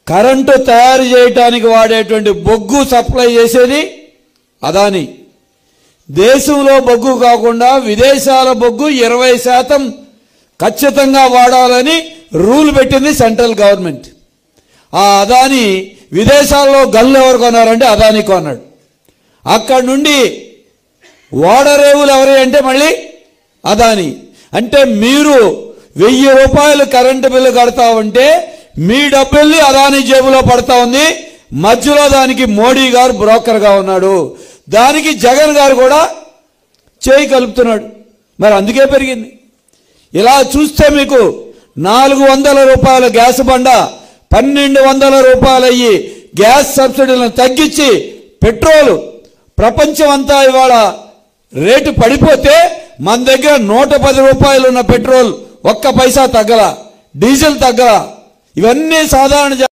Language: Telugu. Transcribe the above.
కరెంటు తయారు చేయటానికి వాడేటువంటి బొగ్గు సప్లై చేసేది అదాని దేశంలో బొగ్గు కాకుండా విదేశాల బొగ్గు ఇరవై శాతం ఖచ్చితంగా వాడాలని రూల్ పెట్టింది సెంట్రల్ గవర్నమెంట్ ఆ అదాని విదేశాల్లో గన్లు ఎవరు కొన్నారంటే అదాని కొన్నాడు అక్కడి నుండి ఓడరేవులు ఎవరి అంటే మళ్ళీ అదాని అంటే మీరు వెయ్యి రూపాయలు కరెంటు బిల్లు కడతా ఉంటే మీ డబ్బుల్ని అదాని జేబులో పడతా ఉంది మధ్యలో దానికి మోడీ గారు బ్రోకర్గా ఉన్నాడు దానికి జగన్ గారు కూడా చేయి కలుపుతున్నాడు మరి అందుకే పెరిగింది ఇలా చూస్తే మీకు నాలుగు వందల రూపాయల గ్యాస్ బండ పన్నెండు వందల రూపాయలు అయ్యి గ్యాస్ సబ్సిడీలను తగ్గించి పెట్రోల్ ప్రపంచం అంతా ఇవాళ రేటు పడిపోతే మన దగ్గర నూట పది రూపాయలు ఉన్న పెట్రోల్ ఒక్క పైసా తగ్గల డీజిల్ తగ్గల ఇవన్నీ సాధారణ జ-